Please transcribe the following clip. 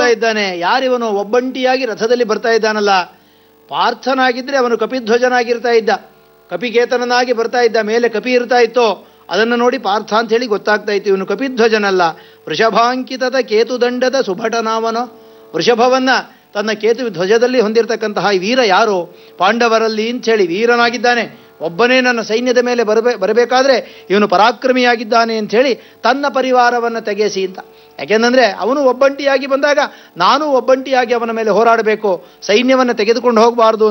ಇದ್ದಾನೆ ಯಾರಿವನು ಒಬ್ಬಂಟಿಯಾಗಿ ರಥದಲ್ಲಿ ಬರ್ತಾ ಇದ್ದಾನಲ್ಲ ಪಾರ್ಥನಾಗಿದ್ರೆ ಅವನು ಕಪಿಧ್ವಜನಾಗಿರ್ತಾ ಇದ್ದ ಕಪಿಕೇತನನಾಗಿ ಬರ್ತಾ ಇದ್ದ ಮೇಲೆ ಕಪಿ ಇರ್ತಾ ಇತ್ತೋ ಅದನ್ನು ನೋಡಿ ಪಾರ್ಥ ಅಂತ ಹೇಳಿ ಗೊತ್ತಾಗ್ತಾ ಇತ್ತು ಇವನು ಕಪಿಧ್ವಜನಲ್ಲ ವೃಷಭಾಂಕಿತದ ಕೇತುದಂಡದ ಸುಭಟನಾವನೋ ವೃಷಭವನ್ನ ತನ್ನ ಕೇತು ಧ್ವಜದಲ್ಲಿ ಹೊಂದಿರತಕ್ಕಂತಹ ಈ ವೀರ ಯಾರು ಪಾಂಡವರಲ್ಲಿ ಅಂಥೇಳಿ ವೀರನಾಗಿದ್ದಾನೆ ಒಬ್ಬನೇ ನನ್ನ ಸೈನ್ಯದ ಮೇಲೆ ಬರಬೇ ಬರಬೇಕಾದ್ರೆ ಇವನು ಪರಾಕ್ರಮಿಯಾಗಿದ್ದಾನೆ ಅಂಥೇಳಿ ತನ್ನ ಪರಿವಾರವನ್ನು ತೆಗೆಸಿ ಅಂತ ಯಾಕೆಂದರೆ ಅವನು ಒಬ್ಬಂಟಿಯಾಗಿ ಬಂದಾಗ ನಾನು ಒಬ್ಬಂಟಿಯಾಗಿ ಅವನ ಮೇಲೆ ಹೋರಾಡಬೇಕು ಸೈನ್ಯವನ್ನು ತೆಗೆದುಕೊಂಡು ಹೋಗಬಾರ್ದು